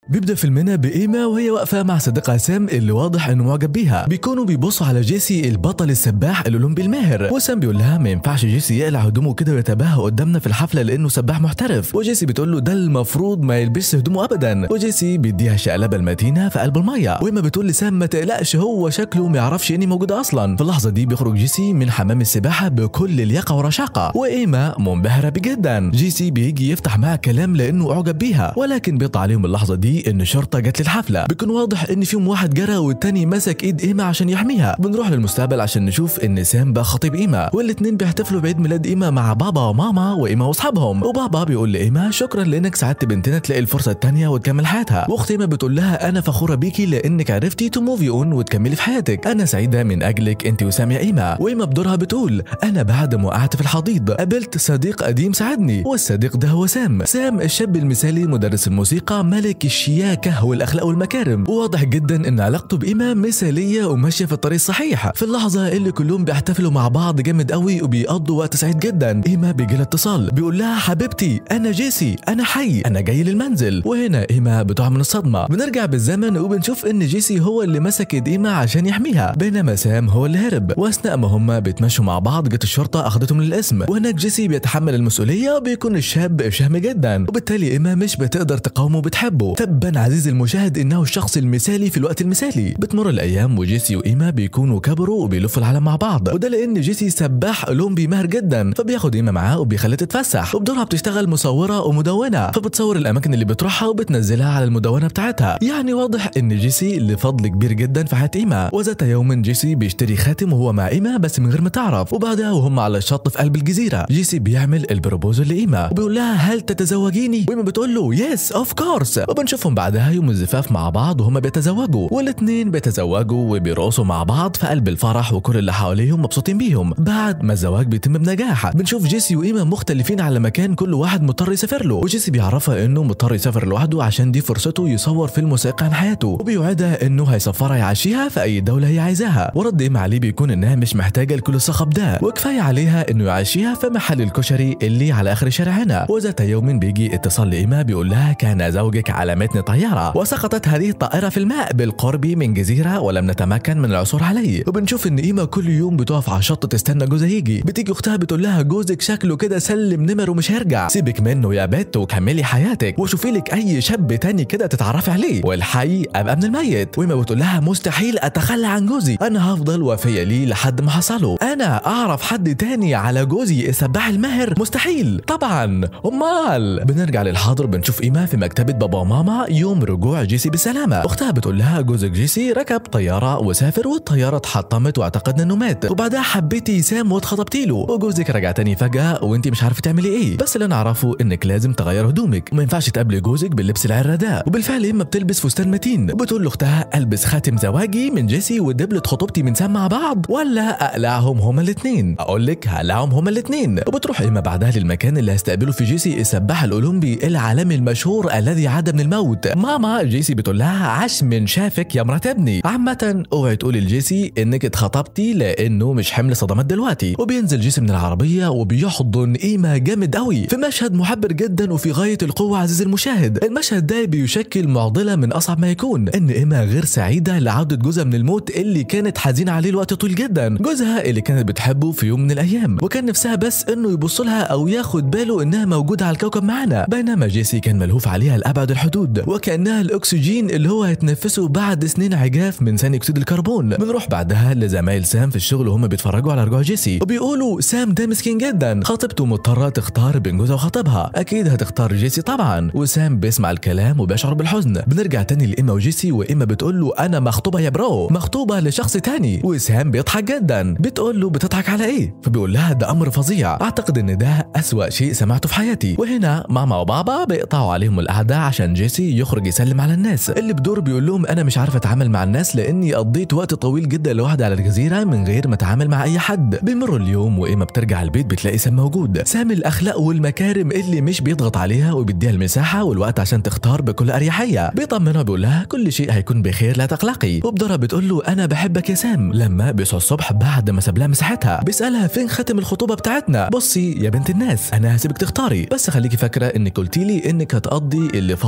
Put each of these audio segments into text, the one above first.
بيبدا فيلمنا بإيما وهي واقفة مع صديقها سام اللي واضح انه معجب بيها بيكونوا بيبصوا على جيسي البطل السباح الاولمبي الماهر وسام بيقول لها ما ينفعش جيسي يقلع هدومه كده ويتباهى قدامنا في الحفلة لانه سباح محترف وجيسي بتقول له ده المفروض ما يلبسش هدومه ابدا وجيسي بيديها شقلبة المتينة في قلب المية وإيما بتقول لسام ما تقلقش هو شكله ما يعرفش اني موجودة اصلا في اللحظة دي بيخرج جيسي من حمام السباحة بكل لياقة ورشاقة وإيما منبهرة بجدا جيسي بيجي يفتح معاها كلام لانه اعجب بيها ولكن بيطلع عليهم اللحظة دي ان الشرطة جت للحفلة بيكون واضح ان فيهم واحد جرى والتاني مسك ايد ايما عشان يحميها بنروح للمستقبل عشان نشوف ان سام بقى خطيب ايما والاتنين بيحتفلوا بعيد ميلاد ايما مع بابا وماما وايما واصحابهم وبابا بيقول لايما شكرا لانك ساعدت بنتنا تلاقي الفرصة التانية وتكمل حياتها واخت ايما بتقول لها انا فخورة بيكي لانك عرفتي تو موفي اون وتكملي في حياتك انا سعيدة من اجلك انت وسام يا ايما وايما بدورها بتقول انا بعد ما وقعت في الحضيض قابلت صديق قديم ساعدني والصديق ده هو سام سام الشاب المثالي مدرس الموسيقى ملك الشياكة والاخلاق والمكارم وواضح جدا ان علاقته بايما مثالية وماشية في الطريق الصحيح في اللحظة اللي كلهم بيحتفلوا مع بعض جامد قوي وبيقضوا وقت سعيد جدا ايما بيجي لها اتصال بيقول لها حبيبتي انا جيسي انا حي انا جاي للمنزل وهنا ايما بتقع من الصدمة بنرجع بالزمن وبنشوف ان جيسي هو اللي مسك ايد ايما عشان يحميها بينما سام هو اللي هرب واثناء ما هما بيتمشوا مع بعض جت الشرطة اخذتهم للاسم وهناك جيسي بيتحمل المسؤولية وبيكون الشاب شهم جدا وبالتالي ايما مش بتقدر تقاومه وبتحبه تبا عزيزي المشاهد انه الشخص المثالي في الوقت المثالي بتمر الايام وجيسي وايما بيكونوا كبروا وبيلفوا العالم مع بعض وده لان جيسي سباح اولمبي ماهر جدا فبياخد ايما معاه وبيخليها تتفسح وبدورها بتشتغل مصوره ومدونه فبتصور الاماكن اللي بتروحها وبتنزلها على المدونه بتاعتها يعني واضح ان جيسي لفضل كبير جدا في حياه ايما وذات يوم جيسي بيشتري خاتم وهو مع ايما بس من غير ما تعرف وبعدها وهم على الشط في قلب الجزيره جيسي بيعمل البروبوزل لايما وبيقول لها هل تتزوجيني وايما بتقول له يس اوف كورس وبنشوفهم بعدها يوم الزفاف مع بعض وهم بيتزوجوا والاثنين بيتزوجوا وبيرقصوا مع بعض في قلب الفرح وكل اللي حواليهم مبسوطين بيهم بعد ما الزواج بيتم بنجاح بنشوف جيسي وايما مختلفين على مكان كل واحد مضطر يسافر له وجيسي بيعرفها انه مضطر يسافر لوحده عشان دي فرصته يصور فيلم وثائقي عن حياته وبيوعدها انه هيسفرها يعيشيها في اي دوله هي عايزاها ورد ايما عليه بيكون انها مش محتاجه لكل الصخب ده وكفايه عليها انه يعيشيها في محل الكشري اللي على اخر الشارع هنا وذات يوم بيجي اتصال لايما بيقول لها كان زوجك على متن طياره وسقطت هذه الطائره في الماء بالقرب من جزيره ولم نتمكن من العثور عليه وبنشوف ان ايما كل يوم بتقف على الشط تستنى جوزها يجي بتيجي اختها بتقول لها جوزك شكله كده سلم نمر ومش هيرجع سيبك منه يا بت وكملي حياتك وشوفي لك اي شاب تاني كده تتعرفي عليه والحي ابقى من الميت وايما بتقول لها مستحيل اتخلى عن جوزي انا هفضل وفيه ليه لحد ما حصله انا اعرف حد تاني على جوزي السباح الماهر مستحيل طبعا امال بنرجع للحاضر بنشوف ايما في مكتبه بابا وماما يوم رجوع جيسي بالسلامه اختها بتقول لها جوزك جيسي ركب طياره وسافر والطياره اتحطمت واعتقدنا انه مات وبعدها حبيتي سام واتخطبتي له وجوزك رجع تاني فجاه وانت مش عارفه تعملي ايه بس اللي نعرفه انك لازم تغير هدومك وما ينفعش تقابلي جوزك باللبس العره ده وبالفعل اما بتلبس فستان متين وبتقول لاختها البس خاتم زواجي من جيسي ودبله خطوبتي من سام مع بعض ولا اقلعهم هما الاثنين اقول لك هقلعهم هما الاثنين وبتروح اما بعدها للمكان اللي هيستقبله في جيسي السباح الاولمبي العالمي المشهور الذي عاد من الموت ماما جيسي بتقول لها عاش من شافك يا مرات ابني عامه اوعي تقولي لجيسي انك اتخطبتي لانه مش حمل صدمات دلوقتي وبينزل جيسي من العربيه وبيحضن ايما جامد قوي في مشهد محبر جدا وفي غايه القوه عزيزي المشاهد المشهد ده بيشكل معضله من اصعب ما يكون ان ايما غير سعيده لعوده جوزها من الموت اللي كانت حزينه عليه لوقت طويل جدا جوزها اللي كانت بتحبه في يوم من الايام وكان نفسها بس انه يبص لها او ياخد باله انها موجوده على الكوكب معانا بينما جيسي كان ملهوف عليها لابعد الحدود وكانها الاكسجين اللي هو هيتنفسه بعد سنين عجاف من ثاني اكسيد الكربون بنروح بعدها لزمايل سام في الشغل وهم بيتفرجوا على رجوع جيسي وبيقولوا سام ده مسكين جدا خطيبته مضطره تختار بين جوزها وخطيبها اكيد هتختار جيسي طبعا وسام بيسمع الكلام وبيشعر بالحزن بنرجع تاني لايما وجيسي وايما بتقول له انا مخطوبه يا برو مخطوبه لشخص تاني وسام بيضحك جدا بتقول له بتضحك على ايه فبيقول لها ده امر فظيع اعتقد ان ده اسوا شيء سمعته في حياتي وهنا ماما وبابا بيقطعوا عليهم القعده عشان جيسي يخرج يسلم على الناس اللي بدور بيقول لهم انا مش عارف اتعامل مع الناس لاني قضيت وقت طويل جدا لوحدي على الجزيره من غير ما اتعامل مع اي حد بيمر اليوم وايما بترجع البيت بتلاقي سام موجود سام الاخلاق والمكارم اللي مش بيضغط عليها وبيديها المساحه والوقت عشان تختار بكل اريحيه بيطمنها بيقول لها كل شيء هيكون بخير لا تقلقي وبدورها بتقول له انا بحبك يا سام لما بيصحى الصبح بعد ما ساب لها مساحتها بيسالها فين خاتم الخطوبه بتاعتنا بصي يا بنت الناس انا هسيبك تختاري بس خليكي فاكره انك قلتي لي انك هتقضي اللي فاضل من عمرك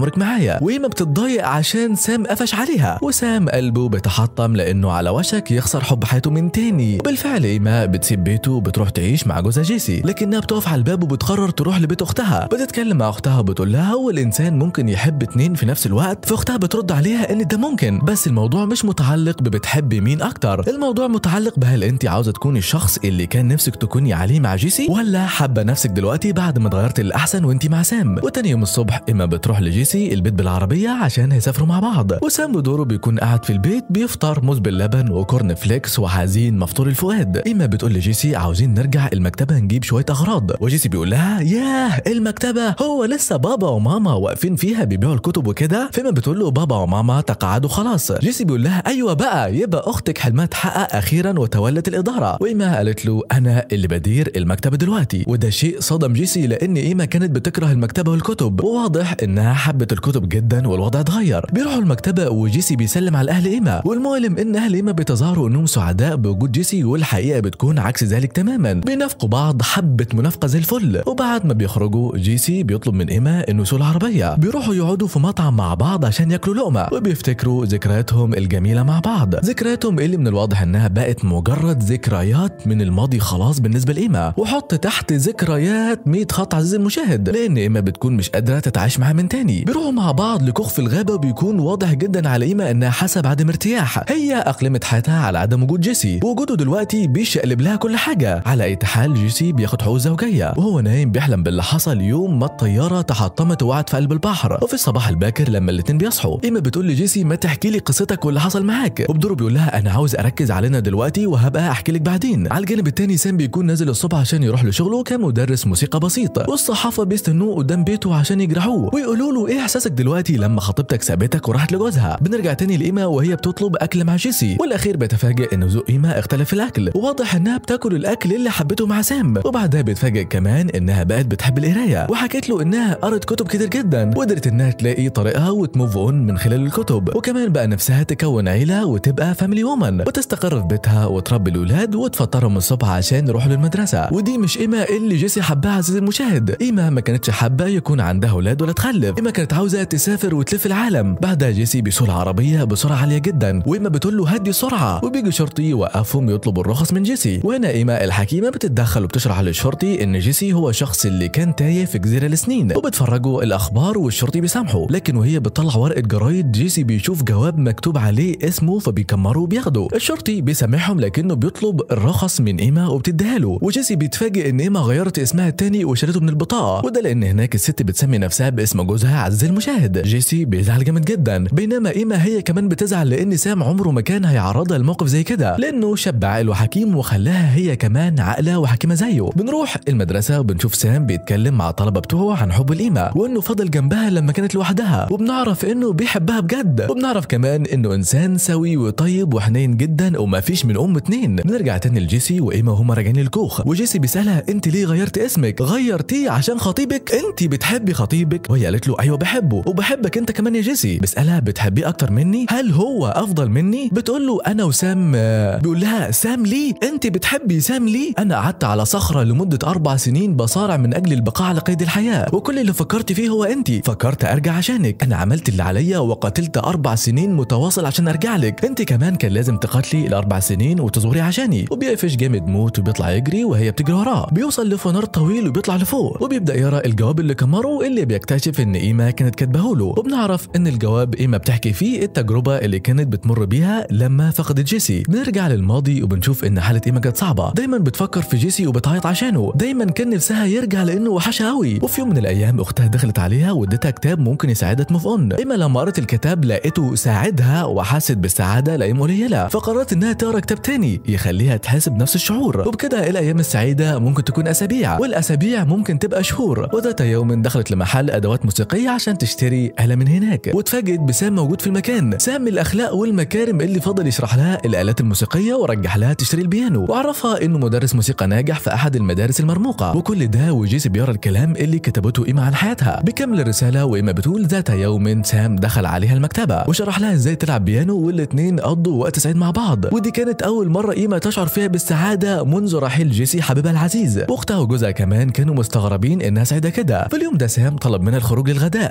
مشترك معايا وإيما بتتضايق عشان سام قفش عليها وسام قلبه بيتحطم لأنه على وشك يخسر حب حياته من تاني بالفعل إيما بتسيب بيته وبتروح تعيش مع جوزها جيسي لكنها بتقف على الباب وبتقرر تروح لبيت أختها بتتكلم مع أختها وبتقول لها هو الإنسان ممكن يحب اتنين في نفس الوقت فأختها بترد عليها إن ده ممكن بس الموضوع مش متعلق ببتحبي مين أكتر الموضوع متعلق بهل أنت عاوزة تكوني الشخص اللي كان نفسك تكوني عليه مع جيسي ولا حابة نفسك دلوقتي بعد ما اتغيرت للأحسن وأنت مع سام وتاني يوم الصبح إما بتروح لجيسي البيت بالعربية عشان هيسافروا مع بعض وسام بدوره بيكون قاعد في البيت بيفطر موز باللبن وكورن فليكس وحزين مفطور الفؤاد إما بتقول لجيسي عاوزين نرجع المكتبة نجيب شوية أغراض وجيسي بيقول لها ياه المكتبة هو لسه بابا وماما واقفين فيها بيبيعوا الكتب وكده فيما بتقول له بابا وماما تقاعدوا خلاص جيسي بيقول لها أيوة بقى يبقى أختك حلمها تحقق أخيرا وتولت الإدارة وإيما قالت له أنا اللي بدير المكتبة دلوقتي وده شيء صدم جيسي لأن إيما كانت بتكره المكتبة والكتب وواضح إنها حبت الكتب جدا والوضع اتغير بيروحوا المكتبة وجيسي بيسلم على أهل إيما والمؤلم إن أهل إيما بيتظاهروا إنهم سعداء بوجود جيسي والحقيقة بتكون عكس ذلك تماما بينافقوا بعض حبة منافقة زي الفل وبعد ما بيخرجوا جيسي بيطلب من إيما إنه يسوق العربية بيروحوا يقعدوا في مطعم مع بعض عشان ياكلوا لقمة وبيفتكروا ذكرياتهم الجميلة مع بعض ذكرياتهم اللي من الواضح إنها بقت مجرد ذكريات من الماضي خلاص بالنسبة لإيما وحط تحت ذكريات 100 خط عزيزي المشاهد لأن إيما بتكون مش قادرة تتعايش معاه من تاني بيروحوا مع بعض لكوخ في الغابة وبيكون واضح جدا على إيما إنها حاسة بعدم ارتياح هي أقلمت حياتها على عدم وجود جيسي ووجوده دلوقتي بيشقلب لها كل حاجة على أي حال جيسي بياخد حقوق زوجية وهو نايم بيحلم باللي حصل يوم ما الطيارة تحطمت وقعت في قلب البحر وفي الصباح الباكر لما الاتنين بيصحوا إيما بتقول لجيسي ما تحكي لي قصتك واللي حصل معاك وبدوره بيقول لها أنا عاوز أركز علينا دلوقتي وهبقى أحكي لك بعدين على الجانب التاني سام بيكون نازل الصبح عشان يروح لشغله كمدرس موسيقى بسيط والصحافة بيستنوه قدام بيته عشان يجرحوه ويقولوا له إيه إحساسك دلوقتي لما خطيبتك سابتك وراحت لجوزها بنرجع تاني لإيما وهي بتطلب أكل مع جيسي والأخير بيتفاجئ إن ذوق إيما اختلف في الأكل وواضح إنها بتاكل الأكل اللي حبته مع سام وبعدها بيتفاجئ كمان إنها بقت بتحب القراية وحكت له إنها قرت كتب كتير جدا وقدرت إنها تلاقي طريقها وتموف اون من خلال الكتب وكمان بقى نفسها تكون عيلة وتبقى فاميلي وومن وتستقر في بيتها وتربي الأولاد وتفطرهم الصبح عشان يروحوا للمدرسة ودي مش إيما اللي جيسي حبها عزيزي المشاهد إيما ما كانتش حابة يكون عندها أولاد ولا تخلف إيما كانت عاوزة تسافر وتلف العالم بعدها جيسي بيسوق العربية بسرعة عالية جدا وإيما بتقول له هدي السرعة وبيجي شرطي يوقفهم يطلبوا الرخص من جيسي وهنا إيما الحكيمة بتتدخل وبتشرح للشرطي إن جيسي هو الشخص اللي كان تايه في جزيرة لسنين وبتفرجوا الأخبار والشرطي بيسامحه لكن وهي بتطلع ورقة جرايد جيسي بيشوف جواب مكتوب عليه اسمه فبيكمره وبياخده الشرطي بيسامحهم لكنه بيطلب الرخص من إيما وبتديها له وجيسي بيتفاجئ إن إيما غيرت اسمها التاني وشالته من البطاقة وده لأن هناك الست بتسمي نفسها باسم جوزها عزيزي المشاهد جيسي بيزعل جامد جدا بينما إيما هي كمان بتزعل لأن سام عمره ما كان هيعرضها لموقف زي كده لأنه شاب عاقل وحكيم وخلاها هي كمان عاقلة وحكيمة زيه بنروح المدرسة وبنشوف سام بيتكلم مع الطلبة بتوعه عن حب الإيما وإنه فضل جنبها لما كانت لوحدها وبنعرف إنه بيحبها بجد وبنعرف كمان إنه إنسان سوي وطيب وحنين جدا وما فيش من أم اتنين بنرجع تاني لجيسي وإيما وهما راجعين الكوخ وجيسي بيسألها أنت ليه غيرت اسمك غيرتيه عشان خطيبك أنت بتحبي خطيبك وهي قالت له أيوه بحبه وبحبك أنت كمان يا جيسي بيسألها بتحبيه أكتر مني هل هو أفضل مني بتقول له أنا وسام آه، بيقول لها سام ليه أنت بتحبي سام ليه أنا قعدت على صخرة لمدة أربع سنين بصارع من أجل البقاء على قيد الحياة وكل اللي فكرت فيه هو أنت فكرت أرجع عشانك أنا عملت اللي عليا وقاتلت أربع سنين متواصل عشان أرجع لك أنت كمان كان لازم تقاتلي الأربع سنين وتصبري عشاني وبيقفش جامد موت وبيطلع يجري وهي بتجري وراه بيوصل لفنار طويل وبيطلع لفوق وبيبدأ يقرا الجواب اللي كمره اللي بيكتشف إن إيما كانت كاتباه له وبنعرف إن الجواب إيما بتحكي فيه التجربة اللي كانت بتمر بيها لما فقدت جيسي بنرجع للماضي وبنشوف إن حالة إيما كانت صعبة دايما بتفكر في جيسي وبتعيط عشانه دايما كان نفسها يرجع لأنه وحشها قوي وفي يوم من الأيام أختها دخلت عليها وادتها كتاب ممكن يساعدها تموف اون إيما لما قرت الكتاب لقيته ساعدها وحست بالسعادة لأيام قليلة فقررت إنها تقرا كتاب تاني يخليها تحس بنفس الشعور وبكده الأيام السعيدة ممكن تكون أسابيع والأسابيع ممكن تبقى شهور وذات يوم دخلت لمحل أدوات موسيقية عشان تشتري آلة من هناك واتفاجئت بسام موجود في المكان سام من الأخلاق والمكارم اللي فضل يشرح لها الآلات الموسيقية ورجح لها تشتري البيانو وعرفها إنه مدرس موسيقى ناجح في أحد المدارس المرموقة وكل ده وجيسي بيقرا الكلام اللي كتبته إيما عن حياتها بيكمل الرسالة وإيما بتقول ذات يوم سام دخل عليها المكتبة وشرح لها إزاي تلعب بيانو والاتنين قضوا وقت سعيد مع بعض ودي كانت أول مرة إيما تشعر فيها بالسعادة منذ رحيل جيسي حبيبها العزيز وأختها وجوزها كمان كانوا مستغربين إنها سعيدة كده في اليوم ده سام طلب منها الخروج للغداء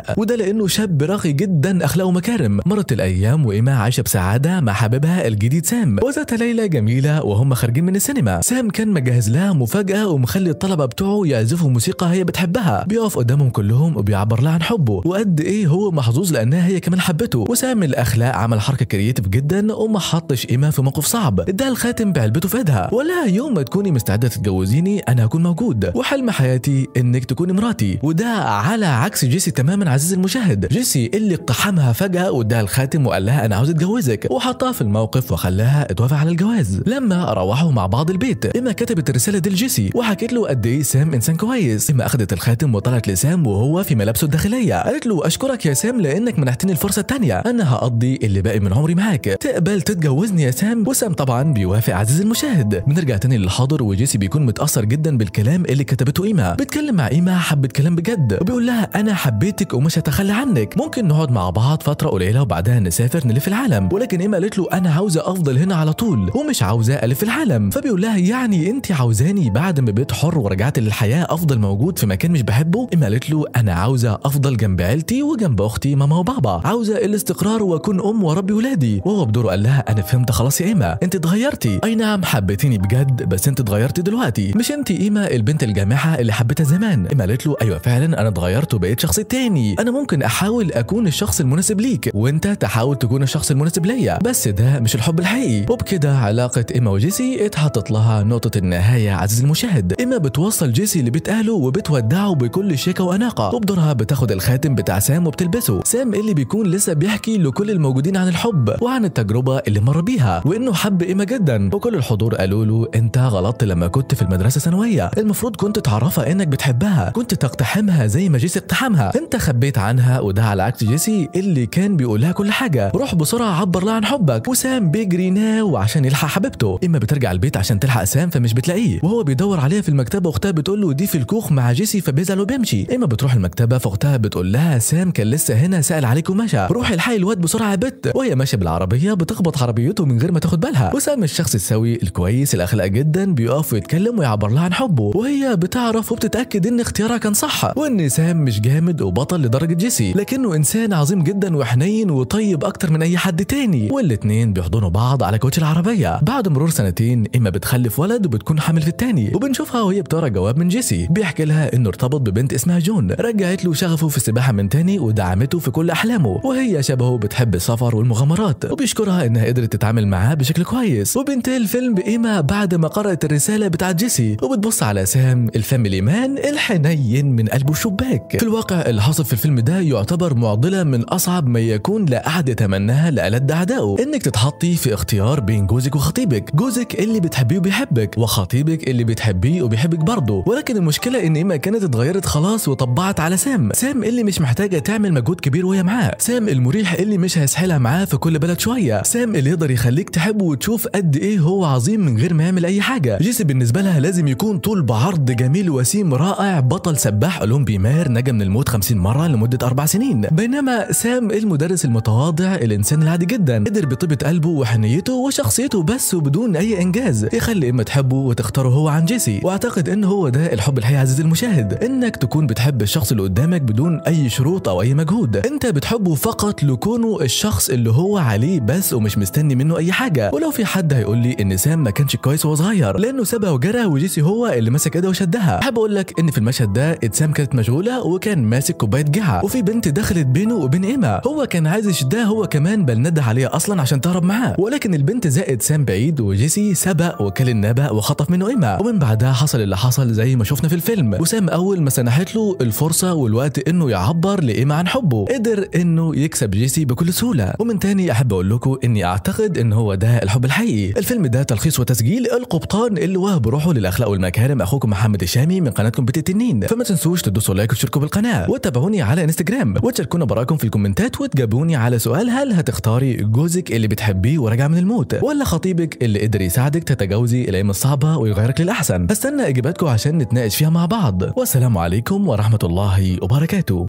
وده لانه شاب راقي جدا اخلاقه مكارم مرت الايام وايما عايشه بسعاده مع حبيبها الجديد سام وذات ليله جميله وهم خارجين من السينما سام كان مجهز لها مفاجاه ومخلي الطلبه بتوعه يعزفوا موسيقى هي بتحبها بيقف قدامهم كلهم وبيعبر لها عن حبه وقد ايه هو محظوظ لانها هي كمان حبته وسام الاخلاق عمل حركه كرييتيف جدا وما حطش ايما في موقف صعب اداها الخاتم بعلبته في ايدها ولا يوم ما تكوني مستعده تتجوزيني انا هكون موجود وحلم حياتي انك تكوني مراتي وده على عكس جيسي تماما عزيزي المشاهد جيسي اللي اقتحمها فجاه واداها الخاتم وقال لها انا عاوز اتجوزك وحطها في الموقف وخلاها توافق على الجواز لما روحوا مع بعض البيت اما كتبت الرساله دي لجيسي وحكت له قد ايه سام انسان كويس اما اخذت الخاتم وطلعت لسام وهو في ملابسه الداخليه قالت له اشكرك يا سام لانك منحتني الفرصه الثانيه انا هقضي اللي باقي من عمري معاك تقبل تتجوزني يا سام وسام طبعا بيوافق عزيزي المشاهد بنرجع تاني للحاضر وجيسي بيكون متاثر جدا بالكلام اللي كتبته ايما بيتكلم مع ايما حبه كلام بجد وبيقول لها انا حبيتك ومش هتخلى عنك ممكن نقعد مع بعض فتره قليله وبعدها نسافر نلف العالم ولكن ايما قالت له انا عاوزه افضل هنا على طول ومش عاوزه الف العالم فبيقول لها يعني انت عاوزاني بعد ما بقيت حر ورجعت للحياه افضل موجود في مكان مش بحبه ايما قالت له انا عاوزه افضل جنب عيلتي وجنب اختي ماما وبابا عاوزه الاستقرار واكون ام واربي ولادي وهو بدوره قال لها انا فهمت خلاص يا ايما انت اتغيرتي اي نعم حبيتيني بجد بس انت اتغيرتي دلوقتي مش انت ايما البنت الجامحه اللي حبيتها زمان ايما قالت له ايوه فعلا انا اتغيرت وبقيت شخص تاني انا ممكن احاول اكون الشخص المناسب ليك وانت تحاول تكون الشخص المناسب ليا بس ده مش الحب الحقيقي وبكده علاقه ايما وجيسي اتحطت لها نقطه النهايه عزيزي المشاهد ايما بتوصل جيسي لبيت اهله وبتودعه بكل شيكه واناقه وبدورها بتاخد الخاتم بتاع سام وبتلبسه سام اللي بيكون لسه بيحكي لكل الموجودين عن الحب وعن التجربه اللي مر بيها وانه حب ايما جدا وكل الحضور قالوا له انت غلطت لما كنت في المدرسه ثانويه المفروض كنت تعرفها انك بتحبها كنت تقتحمها زي ما جيسي اقتحمها انت خبيت عنها وده على عكس جيسي اللي كان بيقول لها كل حاجه روح بسرعه عبر لها عن حبك وسام بيجري ناو عشان يلحق حبيبته اما بترجع البيت عشان تلحق سام فمش بتلاقيه وهو بيدور عليها في المكتبه واختها بتقول له دي في الكوخ مع جيسي فبيزعل وبيمشي اما بتروح المكتبه فاختها بتقول لها سام كان لسه هنا سال عليك ومشى روحي الحقي الواد بسرعه يا بت وهي ماشيه بالعربيه بتخبط عربيته من غير ما تاخد بالها وسام الشخص السوي الكويس الاخلاق جدا بيقف ويتكلم ويعبر لها عن حبه وهي بتعرف وبتتاكد ان اختيارها كان صح وان سام مش جامد وبطل لدرجه جيسي لكنه انسان عظيم جدا وحنين وطيب اكتر من اي حد تاني والاتنين بيحضنوا بعض على كوتش العربيه بعد مرور سنتين اما بتخلف ولد وبتكون حامل في التاني وبنشوفها وهي بتقرا جواب من جيسي بيحكي لها انه ارتبط ببنت اسمها جون رجعت له شغفه في السباحه من تاني ودعمته في كل احلامه وهي شبهه بتحب السفر والمغامرات وبيشكرها انها قدرت تتعامل معاه بشكل كويس وبينتهي الفيلم بايما بعد ما قرات الرساله بتاعت جيسي وبتبص على سام الفاميلي مان الحنين من قلبه الشباك في الواقع اللي حصل في الفيلم ده يعتبر معضله من اصعب ما يكون لا احد يتمناها لألد اعدائه انك تتحطي في اختيار بين جوزك وخطيبك جوزك اللي بتحبيه وبيحبك وخطيبك اللي بتحبيه وبيحبك برضه ولكن المشكله ان ايما كانت اتغيرت خلاص وطبعت على سام سام اللي مش محتاجه تعمل مجهود كبير وهي معاه سام المريح اللي مش هيسحلها معاه في كل بلد شويه سام اللي يقدر يخليك تحبه وتشوف قد ايه هو عظيم من غير ما يعمل اي حاجه جيسي بالنسبه لها لازم يكون طول بعرض جميل وسيم رائع بطل سباح اولمبي ماهر نجا من الموت 50 مره لمده اربع سنين بينما سام المدرس المتواضع الانسان العادي جدا قدر بطيبه قلبه وحنيته وشخصيته بس وبدون اي انجاز يخلي اما تحبه وتختاره هو عن جيسي واعتقد ان هو ده الحب الحقيقي عزيزي المشاهد انك تكون بتحب الشخص اللي قدامك بدون اي شروط او اي مجهود انت بتحبه فقط لكونه الشخص اللي هو عليه بس ومش مستني منه اي حاجه ولو في حد هيقول لي ان سام ما كانش كويس وهو صغير لانه سابها وجرى وجيسي هو اللي مسك ايدها وشدها احب اقول لك ان في المشهد ده اتسام كانت مشغوله وكان ماسك كوبايه جحا وفي بنت دخلت بينه وبين ايما هو كان عايز يشدها هو كمان بل نده عليها اصلا عشان تهرب معاه ولكن البنت زائد سام بعيد وجيسي سبق وكل النبأ وخطف منه ايما ومن بعدها حصل اللي حصل زي ما شفنا في الفيلم وسام اول ما سنحت له الفرصه والوقت انه يعبر لايما عن حبه قدر انه يكسب جيسي بكل سهوله ومن تاني احب اقول لكم اني اعتقد ان هو ده الحب الحقيقي الفيلم ده تلخيص وتسجيل القبطان اللي وهب روحه للاخلاق والمكارم اخوكم محمد الشامي من قناتكم بيت التنين فما تنسوش تدوسوا لايك وتشتركوا بالقناه وتابعوني على انستجرام وتشاركونا براكم في الكومنتات وتجاوبوني على سؤال هل هتختاري جوزك اللي بتحبيه وراجع من الموت ولا خطيبك اللي قدر يساعدك تتجاوزي الايام الصعبه ويغيرك للاحسن استنى اجاباتكم عشان نتناقش فيها مع بعض والسلام عليكم ورحمه الله وبركاته